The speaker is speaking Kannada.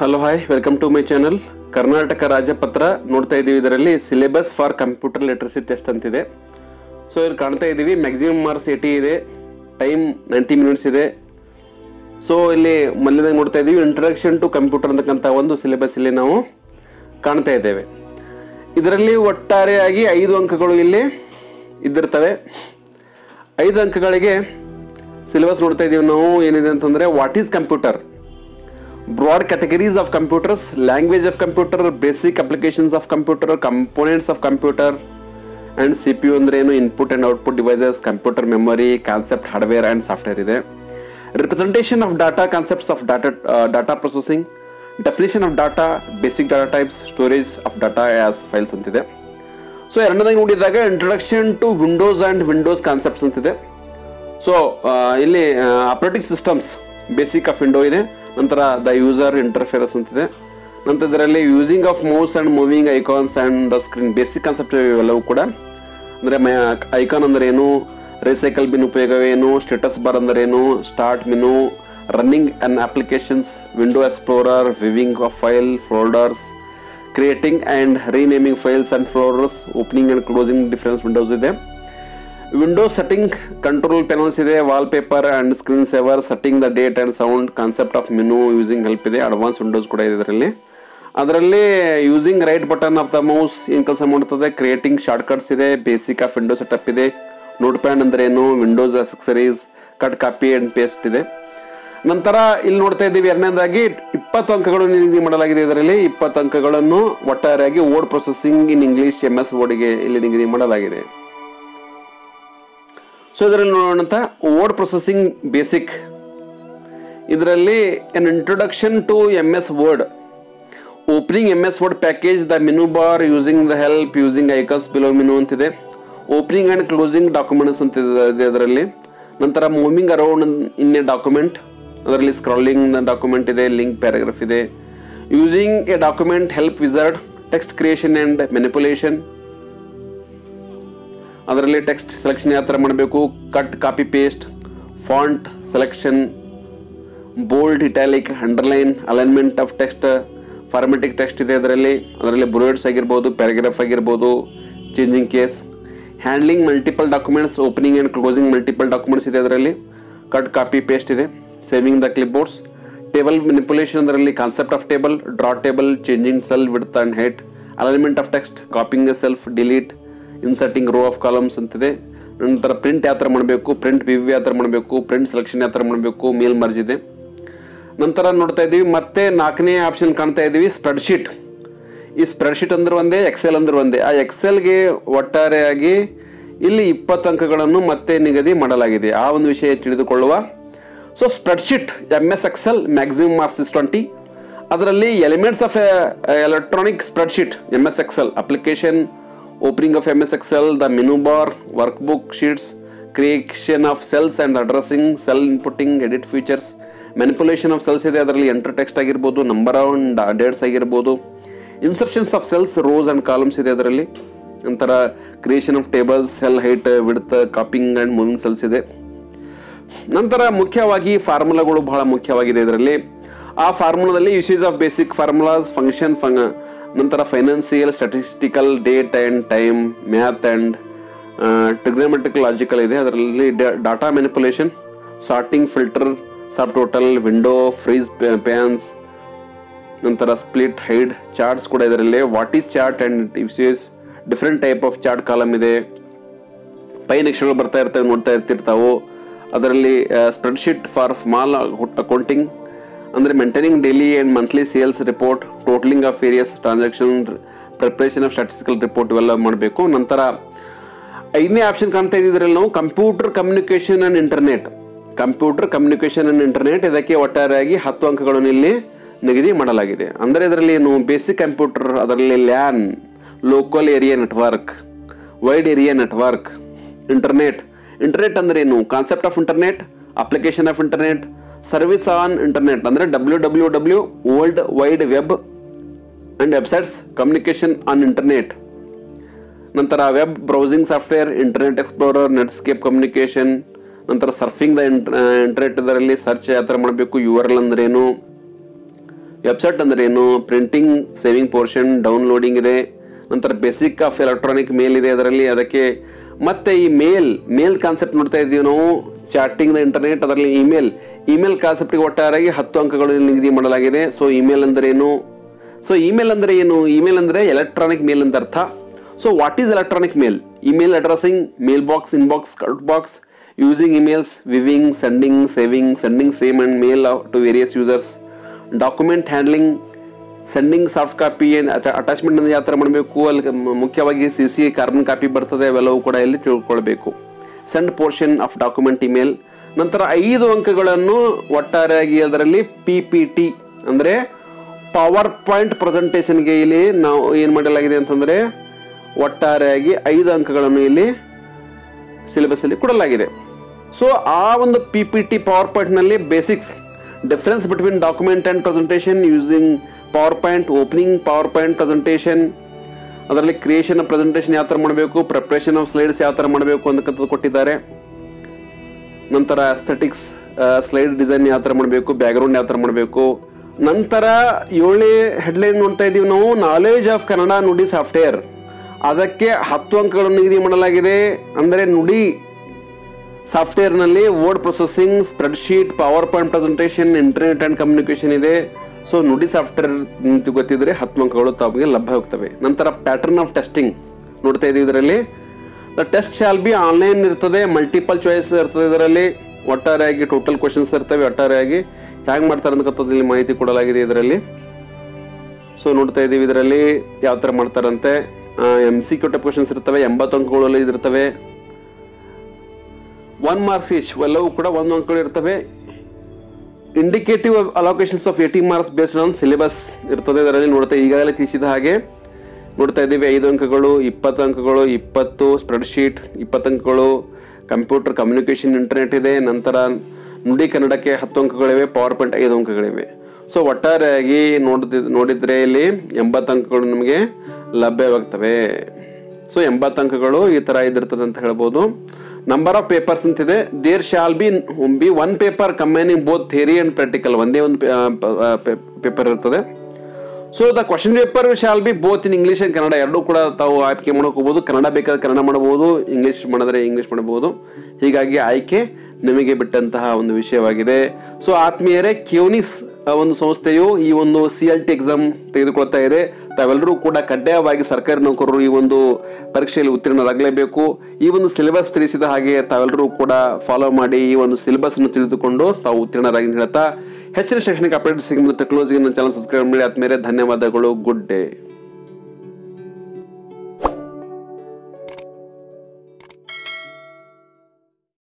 hello hi welcome to my channel Karnataka ರಾಜ್ಯಪತ್ರ ನೋಡ್ತಾ ಇದ್ದೀವಿ ಇದರಲ್ಲಿ syllabus for computer literacy test ಅಂತಿದೆ ಸೊ ಇಲ್ಲಿ ಕಾಣ್ತಾ ಇದ್ದೀವಿ ಮ್ಯಾಕ್ಸಿಮಮ್ ಮಾರ್ಕ್ಸ್ ಏಟಿ ಇದೆ ಟೈಮ್ ನೈಂಟಿ ಮಿನಿಟ್ಸ್ ಇದೆ ಸೊ ಇಲ್ಲಿ ಮೊದಲನೇದಾಗಿ ನೋಡ್ತಾ ಇದ್ದೀವಿ ಇಂಟ್ರಡಕ್ಷನ್ ಟು ಕಂಪ್ಯೂಟರ್ ಅಂತಕ್ಕಂಥ ಒಂದು ಸಿಲೆಬಸ್ ಇಲ್ಲಿ ನಾವು ಕಾಣ್ತಾ ಇದ್ದೇವೆ ಇದರಲ್ಲಿ ಒಟ್ಟಾರೆಯಾಗಿ ಐದು ಅಂಕಗಳು ಇಲ್ಲಿ ಇದ್ದಿರ್ತವೆ ಐದು ಅಂಕಗಳಿಗೆ ಸಿಲೆಬಸ್ ನೋಡ್ತಾ ಇದ್ದೀವಿ ನಾವು ಏನಿದೆ ಅಂತಂದರೆ what is computer broad categories of computers language of computer basic applications of computer components of computer and cpu ಅಂದ್ರೆ ಏನು input and output devices computer memory concept hardware and software ಇದೆ representation of data concepts of data data processing definition of data basic data types storage of data as files ಅಂತಿದೆ ಸೊ ಎರಡನೇದಾಗಿ ನೋಡಿದಾಗ introduction to Windows and Windows concepts ಅಂತಿದೆ ಸೊ ಇಲ್ಲಿ operating systems basic of window ಇದೆ ನಂತರ ದ ಯೂಸರ್ ಇಂಟರ್ಫೇರಸ್ ಅಂತಿದೆ ನಂತರ ಇದರಲ್ಲಿ using of mouse and moving icons and the screen basic concept ಇವೆಲ್ಲವೂ ಕೂಡ ಅಂದರೆ ಐಕಾನ್ ಅಂದ್ರೆ ಏನು ರಿಸೈಕಲ್ ಬಿನ್ ಉಪಯೋಗವೇನು ಸ್ಟೇಟಸ್ ಬಾರ್ ಅಂದ್ರೆ ಏನು start menu running on applications window explorer viewing of file folders creating and renaming files and folders opening and closing difference Windows ಇದೆ ವಿಂಡೋಸ್ ಸೆಟ್ಟಿಂಗ್ ಕಂಟ್ರೋಲ್ ಪೆನಲ್ಸ್ ಇದೆ wallpaper and screen saver setting the date and sound concept of menu using help ಇದೆ ಅಡ್ವಾನ್ಸ್ ವಿಂಡೋಸ್ ಕೂಡ ಇದೆ ಇದರಲ್ಲಿ ಅದರಲ್ಲಿ using right button of the mouse ಏನು ಕೆಲಸ ಮಾಡುತ್ತದೆ ಕ್ರಿಯೇಟಿಂಗ್ ಶಾರ್ಟ್ಕಟ್ಸ್ ಇದೆ ಬೇಸಿಕ್ ಆಫ್ ವಿಂಡೋ ಸೆಟಪ್ ಇದೆ ನೋಟ್ ಪ್ಯಾಡ್ ಅಂದ್ರೆ ಏನು Windows accessories cut copy and paste ಇದೆ ನಂತರ ಇಲ್ಲಿ ನೋಡ್ತಾ ಇದ್ದೀವಿ ಎರಡನೇದಾಗಿ ಇಪ್ಪತ್ತು ಅಂಕಗಳು ನಿಗದಿ ಮಾಡಲಾಗಿದೆ ಇದರಲ್ಲಿ ಇಪ್ಪತ್ತು ಅಂಕಗಳನ್ನು ಒಟ್ಟಾರೆಯಾಗಿ word processing in English M S ವರ್ಡ್ಗೆ ಇಲ್ಲಿ ನಿಗದಿ ಮಾಡಲಾಗಿದೆ ಸೊ ಇದರಲ್ಲಿ ನೋಡೋಣಂತ ವರ್ಡ್ ಪ್ರೊಸೆಸಿಂಗ್ ಬೇಸಿಕ್ ಇದರಲ್ಲಿ an introduction to M S Word opening M S Word package the menu bar using the help using icons below menu ಅಂತಿದೆ ಓಪನಿಂಗ್ ಆ್ಯಂಡ್ ಕ್ಲೋಸಿಂಗ್ ಡಾಕ್ಯುಮೆಂಟ್ಸ್ ಅಂತ ಇದೆ ಅದರಲ್ಲಿ ನಂತರ moving around in a document ಅದರಲ್ಲಿ ಸ್ಕ್ರಾಲಿಂಗ್ ಡಾಕ್ಯುಮೆಂಟ್ ಇದೆ ಲಿಂಕ್ ಪ್ಯಾರಾಗ್ರಾಫ್ ಇದೆ using a document help wizard text creation and manipulation ಅದರಲ್ಲಿ ಟೆಕ್ಸ್ಟ್ ಸೆಲೆಕ್ಷನ್ ಯಾವ ಥರ ಮಾಡಬೇಕು cut copy paste font selection bold italic underline alignment of text formatting text ಇದೆ ಅದರಲ್ಲಿ ಅದರಲ್ಲಿ ಬುಲೆಟ್ಸ್ ಆಗಿರ್ಬೋದು ಪ್ಯಾರಾಗ್ರಾಫ್ ಆಗಿರ್ಬೋದು changing case handling multiple documents opening and closing multiple documents ಇದೆ ಅದರಲ್ಲಿ ಕಟ್ ಕಾಪಿ ಪೇಸ್ಟ್ ಇದೆ saving the clipboards table manipulation ಅದರಲ್ಲಿ concept of table draw table changing cell width and height alignment of text copying cells delete inserting row of columns ಅಂತಿದೆ ನಂತರ ಪ್ರಿಂಟ್ ಯಾವ ಥರ ಮಾಡಬೇಕು ಪ್ರಿಂಟ್ ವಿ ಯಾವ ಥರ ಮಾಡಬೇಕು ಪ್ರಿಂಟ್ ಸೆಲೆಕ್ಷನ್ ಯಾವ ಥರ ಮಾಡಬೇಕು ಮೇಲ್ ಮರ್ಜ್ ಇದೆ ನಂತರ ನೋಡ್ತಾ ಇದ್ದೀವಿ ಮತ್ತೆ ನಾಲ್ಕನೇ ಆಪ್ಷನ್ ಕಾಣ್ತಾ ಇದ್ದೀವಿ ಸ್ಪ್ರೆಡ್ಶೀಟ್ ಈ ಸ್ಪ್ರೆಡ್ಶೀಟ್ ಅಂದ್ರೆ ಒಂದೇ ಎಕ್ಸೆಲ್ ಅಂದ್ರೆ ಒಂದೇ ಆ ಎಕ್ಸೆಲ್ಗೆ ಒಟ್ಟಾರೆಯಾಗಿ ಇಲ್ಲಿ ಇಪ್ಪತ್ತು ಅಂಕಗಳನ್ನು ಮತ್ತೆ ನಿಗದಿ ಮಾಡಲಾಗಿದೆ ಆ ಒಂದು ವಿಷಯ ತಿಳಿದುಕೊಳ್ಳುವ so spreadsheet M S Excel maximum marks is twenty ಅದರಲ್ಲಿ elements of electronic spreadsheet M S Excel application opening of MS Excel, the menu bar, workbook sheets, creation of cells and addressing, cell inputting, edit features, manipulation of cells ಇದೆ ಅದರಲ್ಲಿ ಎಂಟರ್ ಟೆಕ್ಸ್ಟ್ ಆಗಿರ್ಬೋದು ನಂಬರ್ ಆನ್ ಡೇಟ್ಸ್ ಆಗಿರ್ಬೋದು insertions of cells rows and columns ಇದೆ ಅದರಲ್ಲಿ ನಂತರ creation of tables cell height width copying and moving cells ಇದೆ ನಂತರ ಮುಖ್ಯವಾಗಿ ಫಾರ್ಮುಲಾಗಳು ಬಹಳ ಮುಖ್ಯವಾಗಿದೆ ಇದರಲ್ಲಿ ಆ ಫಾರ್ಮುಲಾದಲ್ಲಿ usage of basic formulas function ಫಂಗ್ ನಂತರ financial statistical date and time math and trigonometric logical ಇದೆ ಅದರಲ್ಲಿ data manipulation sorting filter subtotal window freeze pans ನಂತರ ಸ್ಪ್ಲಿಟ್ ಹೈಡ್ ಚಾರ್ಟ್ಸ್ ಕೂಡ ಇದರಲ್ಲಿ what is chart and usage different type of chart column ಇದೆ ಪೈ ನೆಕ್ಷಗಳು ಬರ್ತಾ ಇರ್ತವೆ ನೋಡ್ತಾ ಇರ್ತಿರ್ತಾವು ಅದರಲ್ಲಿ ಸ್ಪ್ರೆಡ್ಶೀಟ್ ಫಾರ್ ಸ್ಮಾಲ್ ಅಕೌಂಟಿಂಗ್ ಅಂದರೆ maintaining daily and monthly sales report totalling of various transaction preparation of statistical report ಇವೆಲ್ಲ ಮಾಡಬೇಕು ನಂತರ ಐದನೇ ಆಪ್ಷನ್ ಕಾಣ್ತಾ ಇದ್ದಿದ್ರಲ್ಲಿ ನಾವು computer communication and internet computer communication and internet ಇದಕ್ಕೆ ಒಟ್ಟಾರೆಯಾಗಿ ಹತ್ತು ಅಂಕಗಳನ್ನು ಇಲ್ಲಿ ನಿಗದಿ ಮಾಡಲಾಗಿದೆ ಅಂದರೆ ಇದರಲ್ಲಿ ಏನು ಬೇಸಿಕ್ ಕಂಪ್ಯೂಟರ್ ಅದರಲ್ಲಿ LAN local area network wide area network internet internet ಅಂದ್ರೆ ಏನು concept of internet application of internet service on internet ಅಂದರೆ W W W world wide web and websites communication on internet ನಂತರ web browsing software Internet Explorer Netscape communication ನಂತರ ಸರ್ಫಿಂಗ್ ದ ಇಂಟರ್ನೆಟ್ ಇದರಲ್ಲಿ ಸರ್ಚ್ ಯಾವ ಥರ ಮಾಡಬೇಕು ಯು ಆರ್ ಎಲ್ ಅಂದ್ರೇನು ವೆಬ್ಸೈಟ್ ಅಂದ್ರೆ ಏನು ಪ್ರಿಂಟಿಂಗ್ ಸೇವಿಂಗ್ ಪೋರ್ಷನ್ ಡೌನ್ಲೋಡಿಂಗ್ ಇದೆ ನಂತರ ಬೇಸಿಕ್ ಆಫ್ ಎಲೆಕ್ಟ್ರಾನಿಕ್ ಮೇಲ್ ಇದೆ ಅದರಲ್ಲಿ ಅದಕ್ಕೆ ಮತ್ತೆ ಈ ಮೇಲ್ ಮೇಲ್ ಕಾನ್ಸೆಪ್ಟ್ ನೋಡ್ತಾ ಇದ್ದೀವಿ ನಾವು ಚಾಟಿಂಗ್ ಇಂಟರ್ನೆಟ್ ಅದರಲ್ಲಿ ಇಮೇಲ್ ಇಮೇಲ್ ಕಾನ್ಸೆಪ್ಟ್ಗೆ ಒಟ್ಟಾರೆಯಾಗಿ ಹತ್ತು ಅಂಕಗಳು ನಿಗದಿ ಮಾಡಲಾಗಿದೆ ಸೊ ಇಮೇಲ್ ಅಂದ್ರೆ ಏನು ಸೊ ಇಮೇಲ್ ಅಂದ್ರೆ ಏನು ಇಮೇಲ್ ಅಂದ್ರೆ ಎಲೆಕ್ಟ್ರಾನಿಕ್ ಮೇಲ್ ಅಂತ ಅರ್ಥ so what is electronic mail email addressing mail box inbox outbox using emails viewing sending saving sending same and mail to various users document handling sending soft copy attachment ಯಾವ ಥರ ಮಾಡಬೇಕು ಅಲ್ಲಿ ಮ- ಮುಖ್ಯವಾಗಿ ಸಿ ಸಿ ಕಾರ್ಬನ್ ಕಾಪಿ ಬರ್ತದೆ ಅವೆಲ್ಲವೂ ಕೂಡ ಇಲ್ಲಿ ತಿಳ್ಕೊಳ್ಬೇಕು send portion of document email ನಂತರ ಐದು ಅಂಕಗಳನ್ನು ಒಟ್ಟಾರೆಯಾಗಿ ಅದರಲ್ಲಿ ಪಿ ಪಿ ಟಿ ಅಂದರೆ ಪವರ್ ಪಾಯಿಂಟ್ ಪ್ರೆಸೆಂಟೇಷನ್ಗೆ ಇಲ್ಲಿ ನಾವು ಏನು ಮಾಡಲಾಗಿದೆ ಅಂತಂದರೆ ಒಟ್ಟಾರೆಯಾಗಿ ಐದು ಅಂಕಗಳನ್ನು ಇಲ್ಲಿ ಸಿಲೆಬಸ್ ಅಲ್ಲಿ ಕೊಡಲಾಗಿದೆ ಸೊ ಆ ಒಂದು P P T PowerPoint ನಲ್ಲಿ basics difference between document and presentation using PowerPoint opening PowerPoint presentation ಅದರಲ್ಲಿ ಕ್ರಿಯೇಷನ್ ಪ್ರೆಸೆಂಟೇಷನ್ ಯಾವ ಥರ ಮಾಡಬೇಕು ಪ್ರಿಪ್ರೇಷನ್ ಆಫ್ ಸ್ಲೈಡ್ಸ್ ಯಾವ ಥರ ಮಾಡಬೇಕು ಅಂತಕ್ಕಂಥದ್ದು ಕೊಟ್ಟಿದ್ದಾರೆ ನಂತರ ಅಸ್ಥೆಟಿಕ್ಸ್ ಸ್ಲೈಡ್ ಡಿಸೈನ್ ಯಾವ ಥರ ಮಾಡಬೇಕು ಬ್ಯಾಕ್ಗ್ರೌಂಡ್ ಯಾವ ಥರ ಮಾಡಬೇಕು ನಂತರ ಏಳನೇ ಹೆಡ್ಲೈನ್ ನೋಡ್ತಾ ಇದ್ದೀವಿ ನಾವು ನಾಲೆಜ್ ಆಫ್ ಕನ್ನಡ ನುಡಿ ಸಾಫ್ಟ್ವೇರ್ ಅದಕ್ಕೆ ಹತ್ತು ಅಂಕಗಳನ್ನು ನಿಗದಿ ಮಾಡಲಾಗಿದೆ ಅಂದರೆ ನುಡಿ ಸಾಫ್ಟ್ವೇರ್ನಲ್ಲಿ word processing spreadsheet PowerPoint presentation internet and communication ಇದೆ ಸೊ ನುಡಿ ಸಾಫ್ಟ್ವೇರ್ ಗೊತ್ತಿದ್ರೆ ಹತ್ತು ಅಂಕಗಳು ತಮಗೆ ಲಭ್ಯವಾಗ್ತವೆ ನಂತರ ಪ್ಯಾಟರ್ನ್ ಆಫ್ ಟೆಸ್ಟಿಂಗ್ ನೋಡ್ತಾ ಇದ್ದೀವಿ ಇದರಲ್ಲಿ the test shall be online ಇರ್ತದೆ ಮಲ್ಟಿಪಲ್ ಚಾಯ್ಸ್ ಇರ್ತದೆ ಇದರಲ್ಲಿ ಒಟ್ಟಾರೆಯಾಗಿ ಟೋಟಲ್ ಕ್ವಶನ್ಸ್ ಇರ್ತವೆ ಒಟ್ಟಾರೆಯಾಗಿ ಹ್ಯಾಂಗ್ ಮಾಡ್ತಾರೆ ಅಂತಕ್ಕಂಥದ್ದು ಇಲ್ಲಿ ಮಾಹಿತಿ ಕೊಡಲಾಗಿದೆ ಇದರಲ್ಲಿ ಸೊ ನೋಡ್ತಾ ಇದ್ದೀವಿ ಇದರಲ್ಲಿ ಯಾವ ಥರ ಮಾಡ್ತಾರಂತೆ M C Q type questions ಇರ್ತವೆ ಎಂಬತ್ತು ಅಂಕಗಳಲ್ಲಿ ಇದಿರ್ತವೆ ಒನ್ ಮಾರ್ಕ್ಸ್ ಈಚ್ ಎಲ್ಲವೂ ಕೂಡ ಒಂದು ಅಂಕಗಳು ಇರ್ತವೆ indicative allocations of eighty marks based on syllabus ಇರ್ತದೆ ಇದರಲ್ಲಿ ನೋಡ್ತಾ ಈಗಾಗಲೇ ತಿಳಿಸಿದ ಹಾಗೆ ನೋಡ್ತಾ ಇದ್ದೀವಿ ಐದು ಅಂಕಗಳು ಇಪ್ಪತ್ತು ಅಂಕಗಳು ಇಪ್ಪತ್ತು ಸ್ಪ್ರೆಡ್ಶೀಟ್ ಇಪ್ಪತ್ತು ಅಂಕಗಳು ಕಂಪ್ಯೂಟರ್ ಕಮ್ಯುನಿಕೇಷನ್ ಇಂಟರ್ನೆಟ್ ಇದೆ ನಂತರ ನುಡಿ ಕನ್ನಡಕ್ಕೆ ಹತ್ತು ಅಂಕಗಳಿವೆ ಪವರ್ ಪಾಯಿಂಟ್ ಐದು ಅಂಕಗಳಿವೆ ಸೊ ಒಟ್ಟಾರೆಯಾಗಿ ನೋಡಿದ ನೋಡಿದ್ರೆ ಇಲ್ಲಿ ಎಂಬತ್ತು ಅಂಕಗಳು ನಮಗೆ ಲಭ್ಯವಾಗ್ತವೆ ಸೊ ಎಂಬತ್ತು ಅಂಕಗಳು ಈ ಥರ ಇದಿರ್ತದೆ ಅಂತ ಹೇಳ್ಬೋದು ನಂಬರ್ ಆಫ್ ಪೇಪರ್ಸ್ ಅಂತಿದೆ there shall be be one paper combining both theory and practical ಒಂದೇ ಒಂದು ಪೇಪರ್ ಇರ್ತದೆ so the question paper shall be both in English and Kannada ಎರಡೂ ಕೂಡ ತಾವು ಆಯ್ಕೆ ಮಾಡ್ಕೋಬಹುದು ಕನ್ನಡ ಬೇಕಾದ್ರೆ ಕನ್ನಡ ಮಾಡಬಹುದು ಇಂಗ್ಲೀಷ್ ಮಾಡಿದ್ರೆ ಇಂಗ್ಲೀಷ್ ಮಾಡಬಹುದು ಹೀಗಾಗಿ ಆಯ್ಕೆ ನಿಮಗೆ ಬಿಟ್ಟಂತಹ ಒಂದು ವಿಷಯವಾಗಿದೆ ಸೊ ಆತ್ಮೀಯರೇ ಕ್ಯೂನಿಸ್ ಆ ಒಂದು ಸಂಸ್ಥೆಯು ಈ ಒಂದು ಸಿ ಎಲ್ ಟಿ ಎಕ್ಸಾಮ್ ತೆಗೆದುಕೊಳ್ತಾ ಇದೆ ತಾವೆಲ್ಲರೂ ಕೂಡ ಕಡ್ಡಾಯವಾಗಿ ಸರ್ಕಾರಿ ನೌಕರರು ಈ ಒಂದು ಪರೀಕ್ಷೆಯಲ್ಲಿ ಉತ್ತೀರ್ಣರಾಗಲೇಬೇಕು ಈ ಒಂದು ಸಿಲೆಬಸ್ ತಿಳಿಸಿದ ಹಾಗೆ ತಾವೆಲ್ಲರೂ ಕೂಡ ಫಾಲೋ ಮಾಡಿ ಈ ಒಂದು ಸಿಲೆಬಸ್ ಅನ್ನು ತಿಳಿದುಕೊಂಡು ತಾವು ಉತ್ತೀರ್ಣರಾಗಿ ಅಂತ ಹೇಳ್ತಾ ಹೆಚ್ಚಿನ ಶೈಕ್ಷಣಿಕ ಅಪ್ಡೇಟ್ ಸಿಗಂತ ಕ್ಲೋಸ್ ಚಾನಲ್ ಸಬ್ಸ್ಕ್ರೈಬ್ ಮಾಡಿ ಆದ್ಮೇಲೆ ಧನ್ಯವಾದಗಳು ಗುಡ್ ಡೇ